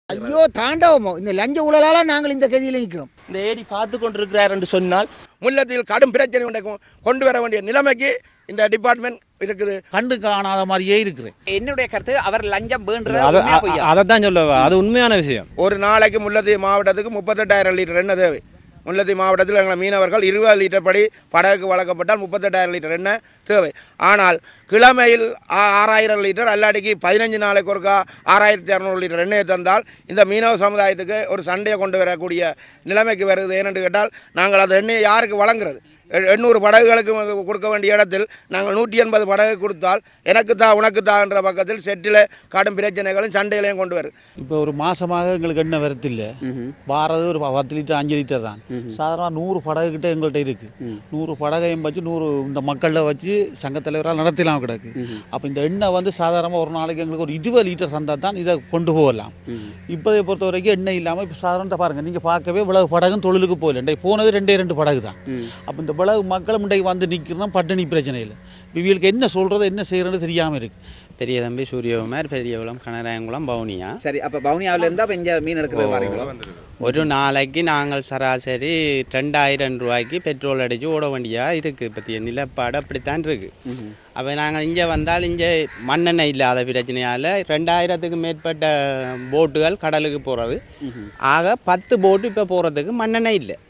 ஐயோ தாண்டவமோ இந்த லஞ்ச ஊழலால நாங்கள் இந்த கதியில் நிற்கிறோம் இந்த ஏடி பார்த்து கொண்டிருக்கிறார் என்று சொன்னால் முல்லத்தில் கடும் பிரச்சனை கொண்டு கொண்டு வர வேண்டிய நிலைமைக்கு இந்த டிபார்ட்மெண்ட் இருக்குது கண்டு காணாத மாதிரியே இருக்கிறேன் என்னுடைய கருத்து அவர் லஞ்சம் வேண்டுற அதை உண்மையா பொய்யா? அதை தான் சொல்ல அது உண்மையான விஷயம் ஒரு நாளைக்கு முல்லத்தீவு மாவட்டத்துக்கு முப்பத்தெட்டாயிரம் லிட்டர் எண்ணெய் தேவை முல்லத்தீவு மாவட்டத்தில் எங்கள் மீனவர்கள் இருபது லிட்டர் படி படகுக்கு வழங்கப்பட்டால் முப்பத்தெட்டாயிரம் லிட்டர் எண்ணெய் தேவை ஆனால் கிழமையில் ஆ- ஆறாயிரம் லிட்டர் அல்லாடிக்கு பதினஞ்சு நாளைக்கு ஒருக்கா ஆறாயிரத்தி இரநூறு லிட்டர் எண்ணெயை தந்தால் இந்த மீனவ சமுதாயத்துக்கு ஒரு சண்டையை கொண்டு வரக்கூடிய நிலைமைக்கு வருது ஏனென்று கேட்டால் நாங்கள் அந்த எண்ணெயை யாருக்கு வழங்குறது எ- எண்ணூறு படகுகளுக்கு கொடுக்க வேண்டிய இடத்தில் நாங்கள் நூற்றி எண்பது படகு கொடுத்தால் எனக்கு தான் உனக்கு தான் என்ற பக்கத்தில் செட்டில் கடும் பிரச்சனைகளும் சண்டைகளையும் கொண்டு வருது இப்போ ஒரு மாசமாக எங்களுக்கு எண்ணெய் வரத்தில்லை வாரது ஒரு பத்து லிட்டர் அஞ்சு லிட்டர் தான் சாதாரண நூறு படகு கிட்ட எங்கள்கிட்ட இருக்கு நூறு படகையும் வச்சு நூறு இந்த மக்களில் வச்சு சங்கத் தலைவரால் நடத்தலாம் கிடக்கு அப்போ இந்த எண்ணெய் வந்து சாதாரணமாக ஒரு நாளைக்கு எங்களுக்கு ஒரு இருபது லிட்டர் தந்தால் தான் இதை கொண்டு போகலாம் இப்போதை பொறுத்த வரைக்கும் எண்ணெய் இல்லாமல் இப்போ சாதாரண பாருங்கள் நீங்கள் பார்க்கவே இவ்வளவு படகும் தொழிலுக்கு போகல இன்றைக்கு போனது ரெண்டே ரெண்டு படகு தான் அப்போ இந்த இவ்வளவு மக்களும் இன்றைக்கு வந்து நிற்கிறோம் பட்டினி பிரச்சனை இல்லை இப்போ இவங்களுக்கு என்ன சொல்கிறது என்ன செய்கிறன்னு தெரியாமல் இருக்குது பெரிய தம்பி சூரியகுமார் பெரியகுளம் கனராயங்குளம் பவுனியா சரி அப்ப பவுனியாவில இருந்தா அப்ப இங்க மீன் எடுக்கிறது வரீங்களோ ஒரு நாளைக்கு நாங்கள் சராசரி ரெண்டாயிரம் ரூபாய்க்கு பெட்ரோல் அடித்து ஓட வேண்டியதாக இருக்குது பற்றிய நிலப்பாடு அப்படித்தான் இருக்குது அப்போ நாங்கள் இங்கே வந்தால் இங்கே மண்ணெண்ணெய் இல்லாத பிரச்சனையால் ரெண்டாயிரத்துக்கு மேற்பட்ட போட்டுகள் கடலுக்கு போகிறது ஆக பத்து போட்டு இப்போ போகிறதுக்கு மண்ணெண்ணெய் இல்லை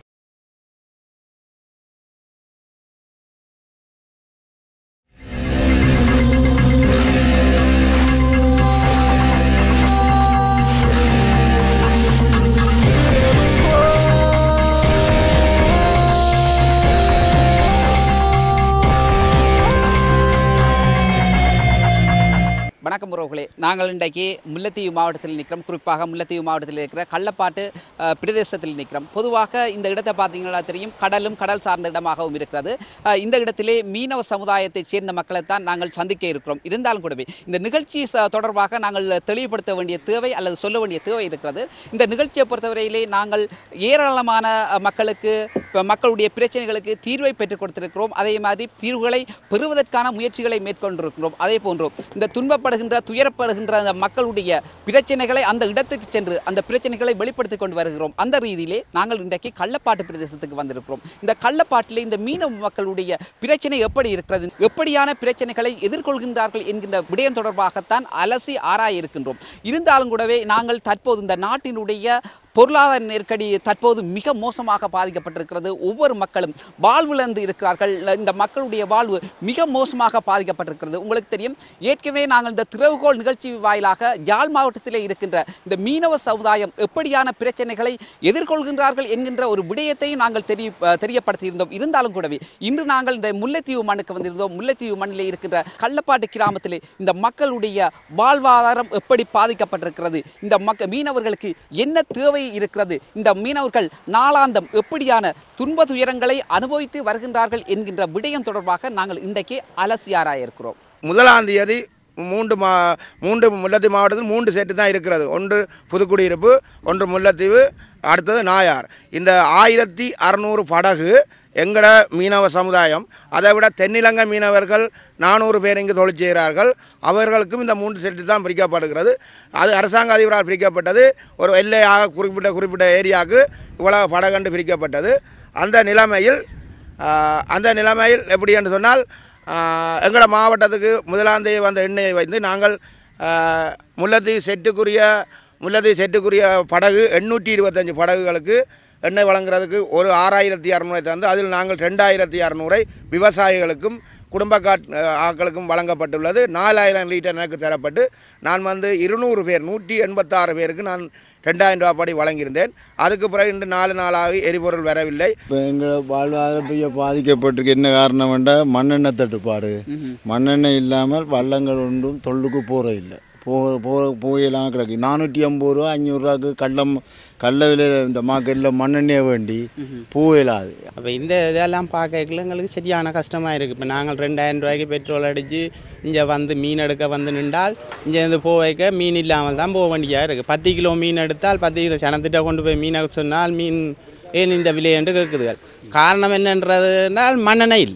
வணக்கம் உறவுகளே நாங்கள் இன்றைக்கு முல்லைத்தீவு மாவட்டத்தில் நிற்கிறோம் குறிப்பாக முல்லைத்தீவு மாவட்டத்தில் இருக்கிற கள்ளப்பாட்டு அஹ், பிரதேசத்தில் நிற்கிறோம் பொதுவாக இந்த இடத்தை பார்த்தீங்கன்னா தெரியும் கடலும் கடல் சார்ந்த இடமாகவும் இருக்கிறது அஹ், இந்த இடத்திலே மீனவ சமுதாயத்தைச் சேர்ந்த மக்களை தான் நாங்கள் சந்திக்க இருக்கிறோம் இருந்தாலும் கூடவே இந்த நிகழ்ச்சி ச- தொடர்பாக நாங்கள் தெளிவுபடுத்த வேண்டிய தேவை அல்லது சொல்ல வேண்டிய தேவை இருக்கிறது இந்த நிகழ்ச்சியை பொறுத்தவரையிலே நாங்கள் ஏராளமான அஹ், மக்களுக்கு இப்ப மக்களுடைய பிரச்சனைகளுக்கு தீர்வை பெற்றுக் கொடுத்திருக்கிறோம் அதே மாதிரி தீர்வுகளை பெறுவதற்கான முயற்சிகளை மேற்கொண்டிருக்கிறோம் அதே போன்று இந்த துன்பப்படுகின்ற துயரப்படுகின்ற அந்த மக்களுடைய பிரச்சனைகளை அந்த இடத்துக்கு சென்று அந்த பிரச்சனைகளை வெளிப்படுத்திக் கொண்டு வருகிறோம் அந்த ரீதியிலே நாங்கள் இன்றைக்கு கள்ளப்பாட்டு பிரதேசத்துக்கு வந்திருக்கிறோம் இந்த கள்ளப்பாட்டிலே இந்த மீனவ மக்களுடைய பிரச்சனை எப்படி இருக்கிறது எப்படியான பிரச்சனைகளை எதிர்கொள்கின்றார்கள் என்கின்ற விடயம் தொடர்பாகத்தான் அலசி ஆராய இருக்கின்றோம் இருந்தாலும் கூடவே நாங்கள் தற்போது இந்த நாட்டினுடைய பொருளாதார நெருக்கடி தற்போது மிக மோசமாக பாதிக்கப்பட்டிருக்கிறது ஒவ்வொரு மக்களும் வாழ்விழந்து இருக்கிறார்கள் இந்த மக்களுடைய வாழ்வு மிக மோசமாக பாதிக்கப்பட்டிருக்கிறது உங்களுக்கு தெரியும் ஏற்கனவே நாங்கள் இந்த திறவுகோல் நிகழ்ச்சி வாயிலாக யாழ் மாவட்டத்திலே இருக்கின்ற இந்த மீனவ சமுதாயம் எப்படியான பிரச்சனைகளை எதிர்கொள்கின்றார்கள் என்கின்ற ஒரு விடயத்தையும் நாங்கள் தெரிய தெரியப்படுத்தியிருந்தோம் இருந்தாலும் கூடவே இன்று நாங்கள் இந்த முல்லைத்தீவு மண்ணுக்கு வந்திருந்தோம் முல்லைத்தீவு மண்ணிலே இருக்கின்ற கள்ளப்பாட்டு கிராமத்திலே இந்த மக்களுடைய வாழ்வாதாரம் எப்படி பாதிக்கப்பட்டிருக்கிறது இந்த மக்க மீனவர்களுக்கு என்ன தேவை இருக்கிறது இந்த மீனவர்கள் நாளாந்தம் எப்படியான துன்ப துயரங்களை அனுபவித்து வருகின்றார்கள் என்கின்ற விடயம் தொடர்பாக நாங்கள் இன்றைக்கு அலசி ஆராய இருக்கிறோம் முதலாம் தேதி மூன்று மா மூன்று முல்லைத்தீவு மாவட்டத்தில் மூன்று செட்டு தான் இருக்கிறது ஒன்று புதுக்குடியிருப்பு ஒன்று முல்லைத்தீவு அடுத்தது நாயார் இந்த ஆயிரத்தி அறநூறு படகு எங்கட மீனவ சமுதாயம் அதை விட தென்னிலங்கை மீனவர்கள் நானூறு பேர் இங்கு தொழில் செய்கிறார்கள் அவர்களுக்கும் இந்த மூன்று செட்டு தான் பிரிக்கப்படுகிறது அது அரசாங்க அதிபரால் பிரிக்கப்பட்டது ஒரு எல்லையாக குறிப்பிட்ட குறிப்பிட்ட ஏரியாவுக்கு இவ்வளவு படகண்டு பிரிக்கப்பட்டது அந்த நிலைமையில் ஆஹ், அந்த நிலைமையில் எப்படி என்று சொன்னால் எங்களோட மாவட்டத்துக்கு முதலாம் தேதி வந்த எண்ணெயை வைத்து நாங்கள் ஆஹ், முல்லைத்தீவு செட்டுக்குரிய முல்லைத்தீவு செட்டுக்குரிய படகு எண்ணூற்றி இருபத்தஞ்சு படகுகளுக்கு எண்ணெய் வழங்குறதுக்கு ஒரு ஆறாயிரத்தி இரநூறை தந்து அதில் நாங்கள் ரெண்டாயிரத்தி இரநூறை விவசாயிகளுக்கும் குடும்ப காட் அஹ், ஆட்களுக்கும் வழங்கப்பட்டுள்ளது நாலாயிரம் லிட்டர் எனக்கு தரப்பட்டு நான் வந்து இருநூறு பேர் நூற்றி எண்பத்தாறு பேருக்கு நான் ரெண்டாயிரம் ரூபாய் படி வழங்கியிருந்தேன் அதுக்கு பிறகு இன்று நாலு நாளாக எரிபொருள் வரவில்லை இப்போ எங்கள் வாழ்வாதாரம் பெரிய பாதிக்கப்பட்டிருக்கு என்ன காரணம் வேண்டால் மண்ணெண்ணெய் தட்டுப்பாடு மண்ணெண்ணெய் இல்லாமல் வள்ளங்கள் ஒன்றும் தொல்லுக்கு போகிற இல்லை போக போக போயெல்லாம் கிடக்கு நானூற்றி ஐம்பது ரூபா அஞ்சூறுரூவாக்கு கள்ளம் கள்ள விலையில் இந்த மார்க்கெட்டில் மண்ணெண்ணெயை வேண்டி போயிடாது அப்போ இந்த இதெல்லாம் பார்க்கல எங்களுக்கு சரியான கஷ்டமாக இருக்குது இப்போ நாங்கள் ரெண்டாயிரம் ரூபாய்க்கு பெட்ரோல் அடித்து இங்கே வந்து மீன் எடுக்க வந்து நின்றால் இங்கே இருந்து போக வைக்க மீன் இல்லாமல் தான் போக வேண்டியதாக இருக்குது பத்து கிலோ மீன் எடுத்தால் பத்து கிலோ சனத்திட்ட கொண்டு போய் மீனை சொன்னால் மீன் ஏன் இந்த விலை என்று கேட்குதுகள் காரணம் என்னன்றதுனால் மண்ணெண்ணெய் இல்லை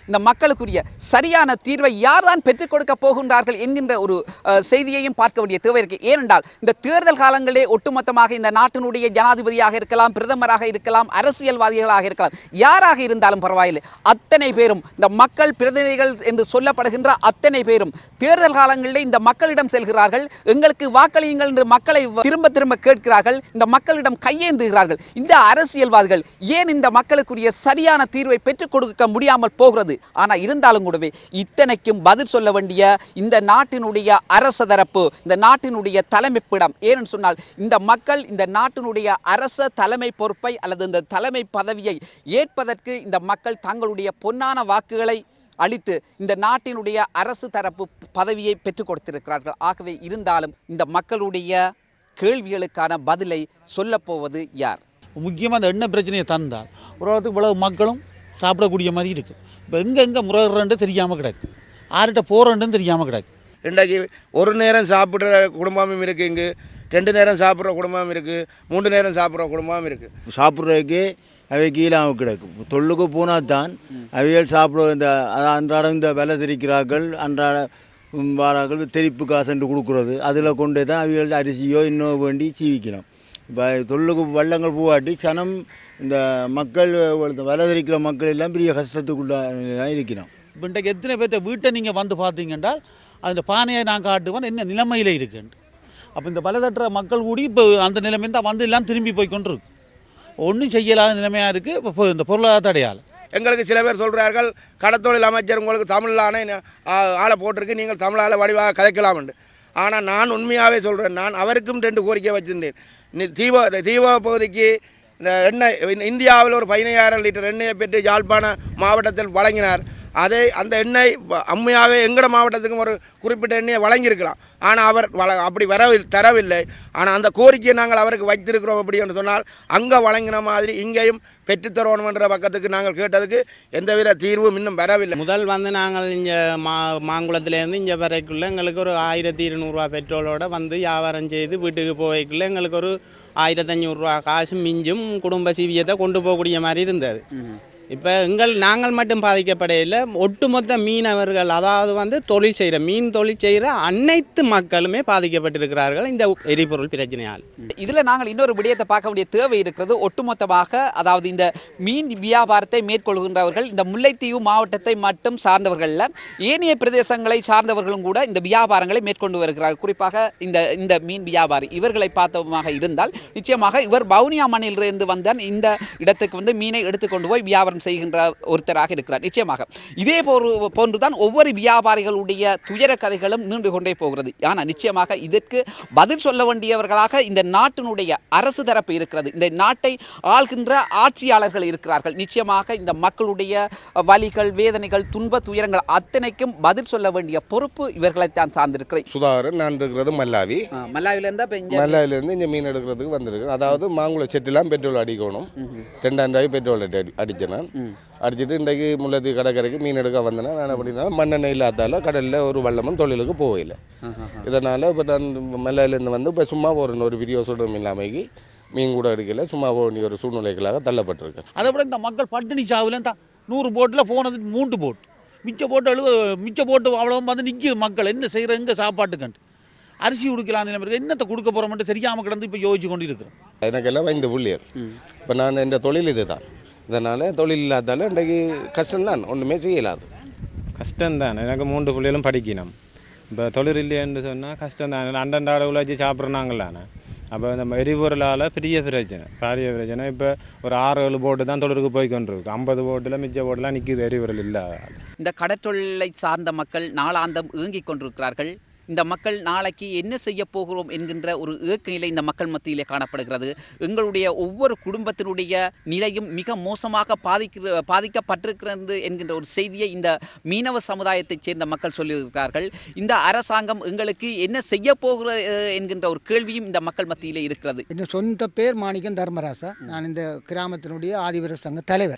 இந்த மக்களுக்குரிய சரியான தீர்வை யார் தான் பெற்றுக் கொடுக்க போகின்றார்கள் என்கின்ற ஒரு அஹ், செய்தியையும் பார்க்க வேண்டிய தேவை இருக்கு ஏனென்றால் இந்த தேர்தல் காலங்களே ஒட்டுமொத்தமாக இந்த நாட்டினுடைய ஜனாதிபதியாக இருக்கலாம் பிரதமராக இருக்கலாம் அரசியல்வாதிகளாக இருக்கலாம் யாராக இருந்தாலும் பரவாயில்லை அத்தனை பேரும் இந்த மக்கள் பிரதிநிதிகள் என்று சொல்லப்படுகின்ற அத்தனை பேரும் தேர்தல் காலங்களிலே இந்த மக்களிடம் செல்கிறார்கள் எங்களுக்கு வாக்களியுங்கள் என்று மக்களை திரும்ப திரும்ப கேட்கிறார்கள் இந்த மக்களிடம் கையேந்துகிறார்கள் இந்த அரசியல்வாதிகள் ஏன் இந்த மக்களுக்குரிய சரியான தீர்வை பெற்றுக் கொடுக்க முடியாமல் போகிறது ஆனால் இருந்தாலும் கூடவே இத்தனைக்கும் பதில் சொல்ல வேண்டிய இந்த நாட்டினுடைய அரச தரப்பு இந்த நாட்டினுடைய தலைமைப்பிடம் ஏன்னு சொன்னால் இந்த மக்கள் இந்த நாட்டினுடைய அரச தலைமை பொறுப்பை அல்லது இந்த தலைமை பதவியை ஏற்பதற்கு இந்த மக்கள் தங்களுடைய பொன்னான வாக்குகளை அளித்து இந்த நாட்டினுடைய அரசு தரப்பு பதவியை பெற்றுக் கொடுத்திருக்கிறார்கள் ஆகவே இருந்தாலும் இந்த மக்களுடைய கேள்விகளுக்கான பதிலை சொல்லப்போவது யார் முக்கியமாக அந்த எண்ணெய் பிரச்சனையை தந்தால் உலகத்துக்கு இவ்வளவு மக்களும் சாப்பிடக்கூடிய மாதிரி இருக்குது இப்போ எங்கே எங்கே முறைறன்னு தெரியாமல் கிடக்கு ஆர்கிட்ட போகிறேன்னு தெரியாமல் கிடக்கு இன்றைக்கு ஒரு நேரம் சாப்பிட்ற குடும்பமும் இருக்குது இங்கு ரெண்டு நேரம் சாப்பிட்ற குடும்பமும் இருக்குது மூன்று நேரம் சாப்பிட்ற குடும்பமும் இருக்குது சாப்பிட்றதுக்கே அவை கீழாம கிடக்கும் தொல்லுக்கு போனால் தான் அவைகள் சாப்பிட இந்த அது அன்றாடம் இந்த விலை தெரிக்கிறார்கள் அன்றாட ம், வாரார்கள் தெரிப்பு காசுண்டு கொடுக்குறது அதில் கொண்டு தான் அவைகள் அரிசியோ இன்னும் வேண்டி சீவிக்கணும் இப்போ தொல்லுக்கு வள்ளங்கள் பூவாட்டி சனம் இந்த மக்கள் இந்த விலை தெரிக்கிற மக்கள் எல்லாம் பெரிய கஷ்டத்துக்குள்ள இருக்கணும் இப்போ இன்றைக்கு எத்தனை பேர்ட்ட வீட்டை நீங்கள் வந்து பார்த்தீங்கன்னா அந்த பானையை நான் காட்டுவேன் என்ன நிலைமையில் இருக்குன்ட்டு அப்போ இந்த பல தட்டுற மக்கள் கூடி இப்போ அந்த நிலைமை தான் வந்து எல்லாம் திரும்பி போய் கொண்டிருக்கு ஒன்றும் செய்யலாத நிலைமையாக இருக்குது இப்போ இந்த பொருளாதார தடையால் எங்களுக்கு சில பேர் சொல்கிறார்கள் கடத்தொழில் அமைச்சர் உங்களுக்கு தமிழான ஆளை போட்டிருக்கு நீங்கள் தமிழால் வடிவாக கதைக்கலாம்னு ஆனால் நான் உண்மையாகவே சொல்கிறேன் நான் அவருக்கும் ரெண்டு கோரிக்கை வச்சிருந்தேன் நீ தீப தீப பகுதிக்கு இந்த எண்ணெய் இந்த இந்தியாவில் ஒரு பதினையாயிரம் லிட்டர் எண்ணெயை பெற்று யாழ்ப்பாண மாவட்டத்தில் வழங்கினார் அதே அந்த எண்ணெய் வ- உண்மையாகவே எங்கட மாவட்டத்துக்கும் ஒரு குறிப்பிட்ட எண்ணெயை வழங்கியிருக்கலாம் ஆனால் அவர் வள அப்படி வரவில் தரவில்லை ஆனால் அந்த கோரிக்கையை நாங்கள் அவருக்கு வைத்திருக்கிறோம் அப்படி என்று சொன்னால் அங்கே வழங்கின மாதிரி இங்கேயும் பெற்றுத்தரணுன்ற பக்கத்துக்கு நாங்கள் கேட்டதுக்கு எந்தவித தீர்வும் இன்னும் வரவில்லை முதல் வந்து நாங்கள் இங்கே மா மாங்குளத்துலேருந்து இங்கே வரைக்குள்ள எங்களுக்கு ஒரு ஆயிரத்தி இருநூறுவா பெட்ரோலோட வந்து வியாபாரம் செய்து வீட்டுக்கு போய்க்குள்ள எங்களுக்கு ஒரு ஆயிரத்தஞ்சூறுரூவா காசு மிஞ்சும் குடும்ப சீவியத்தை கொண்டு போகக்கூடிய மாதிரி இருந்தது இப்போ எங்கள் நாங்கள் மட்டும் பாதிக்கப்படையில் ஒட்டுமொத்த மீனவர்கள் அதாவது வந்து தொழில் செய்கிற மீன் தொழில் செய்கிற அனைத்து மக்களுமே பாதிக்கப்பட்டிருக்கிறார்கள் இந்த எரிபொருள் பிரச்சனையால் இதில் நாங்கள் இன்னொரு விடயத்தை பார்க்க வேண்டிய தேவை இருக்கிறது ஒட்டுமொத்தமாக அதாவது இந்த மீன் வியாபாரத்தை மேற்கொள்கின்றவர்கள் இந்த முல்லைத்தீவு மாவட்டத்தை மட்டும் சார்ந்தவர்கள்ல ஏனைய பிரதேசங்களை சார்ந்தவர்களும் கூட இந்த வியாபாரங்களை மேற்கொண்டு வருகிறார்கள் குறிப்பாக இந்த இந்த மீன் வியாபாரி இவர்களை பார்த்தமாக இருந்தால் நிச்சயமாக இவர் வவுனியா மண்ணிலிருந்து வந்த இந்த இடத்துக்கு வந்து மீனை எடுத்துக்கொண்டு போய் வியாபாரம் செய்கின்ற ஒருத்தராக இருக்கிறார் நிச்சயமாக இதே போன்று போன்றுதான் ஒவ்வொரு வியாபாரிகளுடைய துயர கதைகளும் நீண்டு கொண்டே போகிறது ஆனால் நிச்சயமாக இதற்கு பதில் சொல்ல வேண்டியவர்களாக இந்த நாட்டினுடைய அரசு தரப்பு இருக்கிறது இந்த நாட்டை ஆள்கின்ற ஆட்சியாளர்கள் இருக்கிறார்கள் நிச்சயமாக இந்த மக்களுடைய வலிகள் வேதனைகள் துன்ப துயரங்கள் அத்தனைக்கும் பதில் சொல்ல வேண்டிய பொறுப்பு இவர்களைத்தான் சார்ந்திருக்கிறது சுதாகரன் நான் இருக்கிறது மல்லாவி மல்லாவிலேருந்து இப்போ இங்கே மல்லாவிலேருந்து இங்கே மீன் எடுக்கிறதுக்கு வந்திருக்கு அதாவது மாங்குள செட்டிலாம் பெட்ரோல் அடிக்கணும் ரெண்டாயிரம் ரூபாய் பெட்ரோல் அடி அடித்தேன் நான் அடிச்சுட்டு இன்றைக்கு முல்லத்தி கடற்கரைக்கு மீன் எடுக்க வந்தேன்னா நான் அப்படின்னா மண்ணெண்ணெய் இல்லாதால கடலில் ஒரு வள்ளமும் தொழிலுக்கு போகல இதனால் இப்போ நான் மல்லாவிலேருந்து வந்து இப்போ சும்மா போகிறேன் ஒரு வீடியோ சுடும் இல்லாமைக்கு மீன் கூட எடுக்கல சும்மா போக வேண்டிய ஒரு சூழ்நிலைகளாக தள்ளப்பட்டிருக்கேன் அதை விட இந்த மக்கள் பட்டினி சாவில் தான் நூறு போட்டில் போனது மூன்று போட் மிச்ச போட்டு அழுவ மிச்ச போட்டு அவ்வளோ வந்து நிற்கிது மக்கள் என்ன செய்கிற எங்கே சாப்பாட்டுக்கண்டு அரிசி கொடுக்கலாம் நிலைமை இருக்கு என்னத்தை கொடுக்க போகிறோம்ட்டு தெரியாமல் கிடந்து இப்போ யோசிச்சு கொண்டு இருக்கிறோம் எனக்கெல்லாம் ஐந்து புள்ளியர் இப்போ நான் என் தொழில் இது தான் இதனால் தொழில் இல்லாதால இன்றைக்கு கஷ்டம்தான் ஒன்றுமே செய்யலாது கஷ்டம்தான் எனக்கு மூன்று பிள்ளைகளும் படிக்கணும் இப்போ தொழில் இல்லைன்னு சொன்னால் கஷ்டம்தான் அண்டண்டாட உழைச்சி சாப்பிட்றாங்களானே அப்போ இந்த எரிபொருளால் பெரிய பிரச்சனை பெரிய பிரச்சனை இப்போ ஒரு ஆறு ஏழு போட்டு தான் தொழிலுக்கு போய் கொண்டிருக்கு ஐம்பது போட்டில் மிச்ச போட்டுலாம் நிற்கிது எரிபொருள் இல்லாத இந்த கடற்றொழிலை சார்ந்த மக்கள் நாளாந்தம் ஏங்கிக் கொண்டிருக்கிறார்கள் இந்த மக்கள் நாளைக்கு என்ன செய்ய போகிறோம் என்கின்ற ஒரு ஏக்க நிலை இந்த மக்கள் மத்தியிலே காணப்படுகிறது எங்களுடைய ஒவ்வொரு குடும்பத்தினுடைய நிலையும் மிக மோசமாக பாதிக்கிற பாதிக்கப்பட்டிருக்கிறது என்கின்ற ஒரு செய்தியை இந்த மீனவ சமுதாயத்தைச் சேர்ந்த மக்கள் சொல்லியிருக்கிறார்கள் இந்த அரசாங்கம் எங்களுக்கு என்ன செய்ய போகிறது என்கின்ற ஒரு கேள்வியும் இந்த மக்கள் மத்தியிலே இருக்கிறது என் சொந்த பேர் மாணிக்கம் தர்மராசா நான் இந்த கிராமத்தினுடைய ஆதிவர சங்க தலைவர்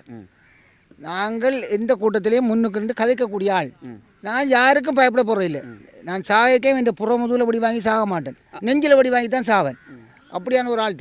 நாங்கள் எந்த கூட்டத்திலையும் முன்னுக்கு நின்று கதைக்கக்கூடிய ஆள் நான் யாருக்கும் பயப்பட போகிறதில்லை நான் சாகைக்கே இந்த புறமுதுல வடி வாங்கி சாக மாட்டேன் நெஞ்சில் வடி வாங்கி தான் சாவேன் அப்படியான ஒரு ஆள் தான்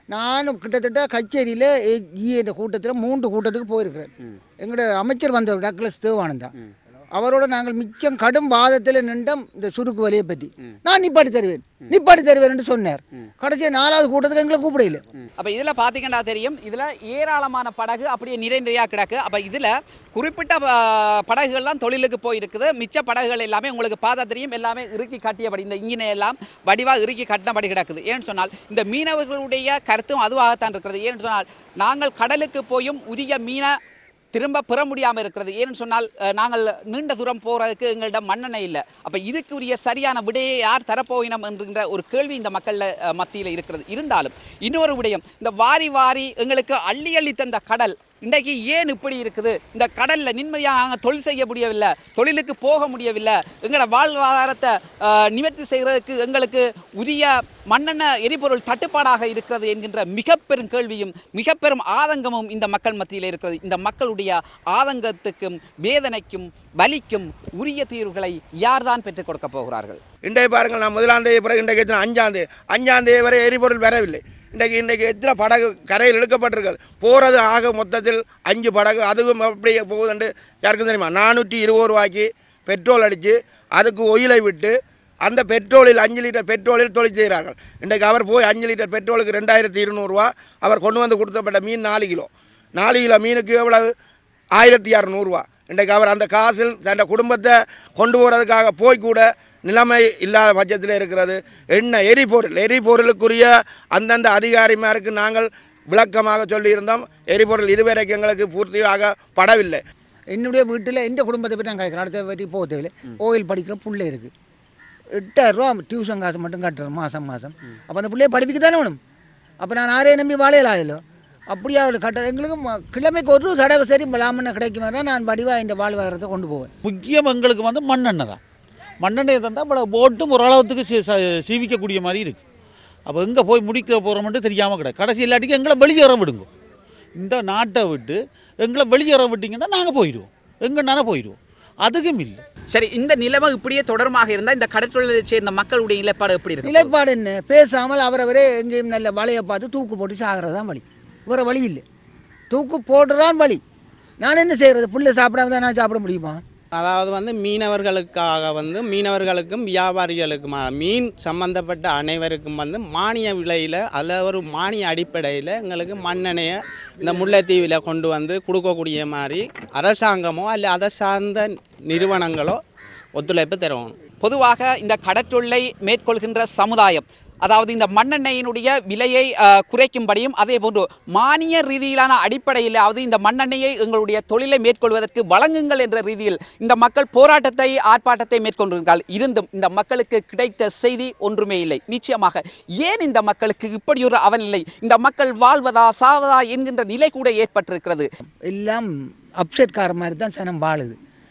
நானும் கிட்டத்தட்ட கச்சேரியில் இந்த கூட்டத்தில் மூன்று கூட்டத்துக்கு போயிருக்கிறேன் எங்களோட அமைச்சர் வந்த டக்ளஸ் தேவானந்தா அவரோட நாங்கள் மிச்சம் கடும் வாதத்தில் நின்றோம் இந்த சுருக்கு வலியை பற்றி நான் நிப்பாட்டி தருவேன் நிப்பாட்டி தருவேன் என்று சொன்னார் கடைசி நாலாவது கூட்டத்துக்கு எங்களை கூப்பிடையில அப்போ இதில் பார்த்தீங்கன்னா தெரியும் இதில் ஏராளமான படகு அப்படியே நிறை நிறையாக கிடக்கு அப்போ இதில் குறிப்பிட்ட ப- படகுகள் தான் தொழிலுக்கு போயிருக்குது மிச்ச படகுகள் எல்லாமே உங்களுக்கு பார்த்தா தெரியும் எல்லாமே இறுக்கி கட்டியபடி இந்த இன்ஜினை எல்லாம் வடிவாக இறுக்கி கட்டினபடி கிடக்குது ஏன்னு சொன்னால் இந்த மீனவர்களுடைய கருத்தும் அதுவாகத்தான் இருக்கிறது ஏன்னு சொன்னால் நாங்கள் கடலுக்கு போயும் உரிய மீனை திரும்ப பெற முடியாமல் இருக்கிறது ஏன்னு சொன்னால் அஹ், நாங்கள் நீண்ட தூரம் போகிறதுக்கு எங்களிடம் மண்ணெண்ணெய் இல்லை அப்போ இதுக்கு உரிய சரியான விடையை யார் தரப்போயினம் என்கின்ற ஒரு கேள்வி இந்த மக்கள் மத்தியில் இருக்கிறது இருந்தாலும் இன்னொரு விடயம் இந்த வாரி வாரி எங்களுக்கு அள்ளி அள்ளி தந்த கடல் இன்றைக்கு ஏன் இப்படி இருக்குது இந்த கடலில் நிம்மதியாக நாங்கள் தொழில் செய்ய முடியவில்லை தொழிலுக்கு போக முடியவில்லை எங்களோட வாழ்வாதாரத்தை அஹ், நிவர்த்தி செய்கிறதுக்கு எங்களுக்கு உரிய மண்ணெண்ணெய் எரிபொருள் தட்டுப்பாடாக இருக்கிறது என்கின்ற மிக பெரும் கேள்வியும் மிக பெரும் ஆதங்கமும் இந்த மக்கள் மத்தியில் இருக்கிறது இந்த மக்களுடைய ஆதங்கத்துக்கும் வேதனைக்கும் வலிக்கும் உரிய தீர்வுகளை யார்தான் பெற்றுக் கொடுக்க போகிறார்கள் இன்றைய பாருங்கள் நான் முதலாம் தேதி பிறகு இன்றைக்கு எத்தனை அஞ்சாம் தேதி அஞ்சாம் தேதி வரை எரிபொருள் வரவில்லை இன்றைக்கு இன்றைக்கு எத்தனை படகு கரையில் இழுக்கப்பட்டிருக்கிறது போகிறது ஆக மொத்தத்தில் அஞ்சு படகு அதுவும் எப்படி போகுதுன்னு யாருக்கும் தெரியுமா நானூற்றி இருபது ரூபாய்க்கு பெட்ரோல் அடித்து அதுக்கு ஒயிலை விட்டு அந்த பெட்ரோலில் அஞ்சு லிட்டர் பெட்ரோலில் தொழில் செய்கிறார்கள் இன்றைக்கு அவர் போய் அஞ்சு லிட்டர் பெட்ரோலுக்கு ரெண்டாயிரத்தி இருநூறுவா அவர் கொண்டு வந்து கொடுத்தப்பட்ட மீன் நாலு கிலோ நாலு கிலோ மீனுக்கு எவ்வளவு ஆயிரத்தி இரநூறுவா இன்றைக்கு அவர் அந்த காசில் தன் குடும்பத்தை கொண்டு போகிறதுக்காக போய் கூட நிலைமை இல்லாத பட்சத்தில் இருக்கிறது என்ன எரிபொருள் எரிபொருளுக்குரிய அந்தந்த அதிகாரிமாருக்கு நாங்கள் விளக்கமாக சொல்லியிருந்தோம் எரிபொருள் இதுவரைக்கும் எங்களுக்கு பூர்த்தியாக படவில்லை என்னுடைய வீட்டில் எந்த குடும்பத்தை பற்றி நான் கேட்குறேன் அடுத்த பற்றி போக தேவையில்லை கோயில் படிக்கிற புள்ளை இருக்குது எட்டாயிரரூவா டியூஷன் காசு மட்டும் கட்டுறேன் மாதம் மாதம் அப்போ அந்த பிள்ளைய படிப்புக்கு தானே வேணும் அப்போ நான் யாரையும் நம்பி வாழையில ஆயிலோ அப்படியே அவள் கட்ட எங்களுக்கு ம- கிழமைக்கு ஒரு தடவை சரி லாமண்ணை கிடைக்குமா தான் நான் வடிவாக இந்த வாழ்வாதாரத்தை கொண்டு போவேன் முக்கியம் எங்களுக்கு வந்து மண்ணெண்ணெய் தான் மண்ணெண்ணெயை தந்தால் இப்போ போட்டும் ஓரளவுக்கு சி- ச- சீவிக்கக்கூடிய மாதிரி இருக்குது அப்போ எங்கே போய் முடிக்க போகிறோம்ட்டு தெரியாமல் கிடக்கு கடைசி இல்லாட்டிக்கு எங்களை வெளியேற விடுங்க இந்த நாட்டை விட்டு எங்களை வெளியேற விட்டிங்கன்னா நாங்கள் போயிடுவோம் எங்கன்னா போயிடுவோம் அதுக்கும் இல்லை சரி இந்த நிலைமை இப்படியே தொடருமாக இருந்தால் இந்த கடற்றொழிலை சேர்ந்த மக்களுடைய நிலைப்பாடு எப்படி இருக்கு நிலைப்பாடு என்ன பேசாமல் அவரவரே எங்கேயும் நல்ல வலையை பார்த்து தூக்கு போட்டு சாகிறது தான் வழி வேறு வழி இல்லை தூக்கு போடுறான் வழி நான் என்ன செய்கிறது புள்ள சாப்பிடாம தான் நான் சாப்பிட முடியுமா அதாவது வந்து மீனவர்களுக்காக வந்து மீனவர்களுக்கும் வியாபாரிகளுக்கும் மீன் சம்பந்தப்பட்ட அனைவருக்கும் வந்து மானிய விலையில் அல்ல ஒரு மானிய அடிப்படையில் எங்களுக்கு மண்ணெண்ணெயை இந்த முல்லைத்தீவில் கொண்டு வந்து கொடுக்கக்கூடிய மாதிரி அரசாங்கமோ அல்ல அதை சார்ந்த நிறுவனங்களோ ஒத்துழைப்பு தருவாங்க பொதுவாக இந்த கடற்றொல்லை மேற்கொள்கின்ற சமுதாயம் அதாவது இந்த மண்ணெண்ணெயினுடைய விலையை அஹ், குறைக்கும்படியும் அதே போன்று மானிய ரீதியிலான அடிப்படையிலாவது இந்த மண்ணெண்ணெயை எங்களுடைய தொழிலை மேற்கொள்வதற்கு வழங்குங்கள் என்ற ரீதியில் இந்த மக்கள் போராட்டத்தை ஆர்ப்பாட்டத்தை மேற்கொண்டிருக்கிறார்கள் இருந்தும் இந்த மக்களுக்கு கிடைத்த செய்தி ஒன்றுமே இல்லை நிச்சயமாக ஏன் இந்த மக்களுக்கு இப்படி ஒரு அவநிலை இந்த மக்கள் வாழ்வதா சாவதா என்கின்ற நிலை கூட ஏற்பட்டிருக்கிறது எல்லாம் அப்செட்கார மாதிரி தான் சனம் வாழுது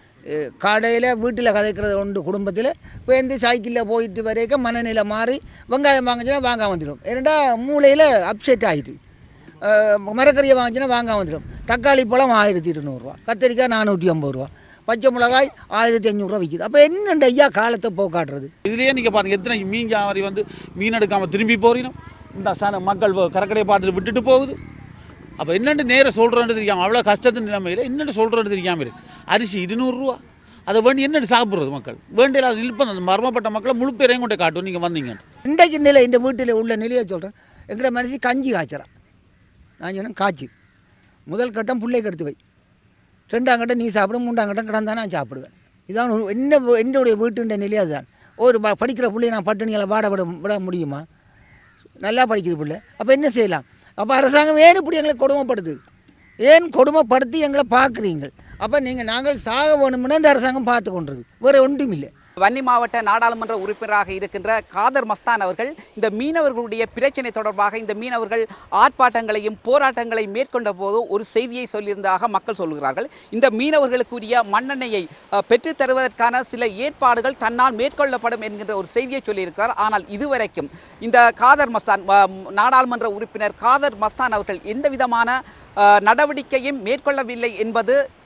கடையில் வீட்டில் கதைக்கிறது உண்டு குடும்பத்தில் இப்போ எந்த சைக்கிளில் போயிட்டு வரைக்கும் மனநிலை மாறி வெங்காயம் வாங்கிச்சுன்னா வாங்க வந்துடும் ஏன்னா மூளையில் அப்செட் ஆகிடுது மரக்கறியை வாங்கிச்சுன்னா வாங்க வந்துடும் தக்காளி பழம் ஆயிரத்தி இருநூறுவா கத்திரிக்காய் நானூற்றி ஐம்பது ரூபா பச்சை மிளகாய் ஆயிரத்தி அஞ்சூறுரூவா விற்கிது அப்போ என்னண்ட ஐயா காலத்தை போக்காட்டுறது இதுலேயே நீங்கள் பாருங்க எத்தனை மீன் வியாபாரி வந்து மீன் எடுக்காமல் திரும்பி போறீங்க இந்த சன மக்கள் கரக்கடையை பார்த்துட்டு விட்டுட்டு போகுது அப்போ என்னென்னு நேர சொல்கிறேன்னு தெரியாமல் அவ்வளோ கஷ்டத்தின் நிலைமையில் என்னென்னு சொல்கிறேன்னு தெரியாமல் இருக்கு அரிசி இருநூறுரூவா அதை வேண்டி என்னென்னு சாப்பிட்றது மக்கள் வேண்டிய அது நிற்ப அந்த மர்மப்பட்ட மக்களை முழு பேரையும் கொண்டு காட்டும் நீங்கள் வந்தீங்க இன்றைக்கு நிலை இந்த வீட்டில் உள்ள நிலையை சொல்கிறேன் எங்கட மனுஷி கஞ்சி காய்ச்சறா நான் சொன்னேன் காய்ச்சி முதல் கட்டம் பிள்ளை கெடுத்து வை ரெண்டாம் கட்டம் நீ சாப்பிடு மூன்றாம் கட்டம் கிடந்தா நான் சாப்பிடுவேன் இதான் ஒரு- என்ன என்னுடைய வீட்டுடைய நிலை அதுதான் ஒரு ப- படிக்கிற பிள்ளைய நான் பட்டினியால் பாட விட விட முடியுமா நல்லா படிக்குது பிள்ளை அப்போ என்ன செய்யலாம் அப்போ அரசாங்கம் ஏன் இப்படி எங்களை கொடுமைப்படுத்துது ஏன் கொடுமைப்படுத்தி எங்களை பார்க்குறீங்க அப்போ நீங்கள் நாங்கள் சாக வேணும்னா இந்த அரசாங்கம் பார்த்து கொண்டிருக்கு வேறு ஒன்றும் இல்லை வன்னி மாவட்ட நாடாளுமன்ற உறுப்பினராக இருக்கின்ற காதர் மஸ்தான் அவர்கள் இந்த மீனவர்களுடைய பிரச்சனை தொடர்பாக இந்த மீனவர்கள் ஆர்ப்பாட்டங்களையும் போராட்டங்களையும் மேற்கொண்ட போது ஒரு செய்தியை சொல்லியிருந்ததாக மக்கள் சொல்கிறார்கள் இந்த மீனவர்களுக்குரிய மண்ணெண்ணெயை அஹ், பெற்றுத் தருவதற்கான சில ஏற்பாடுகள் தன்னால் மேற்கொள்ளப்படும் என்கின்ற ஒரு செய்தியை சொல்லியிருக்கிறார் ஆனால் இதுவரைக்கும் இந்த காதர் மஸ்தான் அஹ், நாடாளுமன்ற உறுப்பினர் காதர் மஸ்தான் அவர்கள் எந்த விதமான அஹ், நடவடிக்கையும் மேற்கொள்ளவில்லை என்பது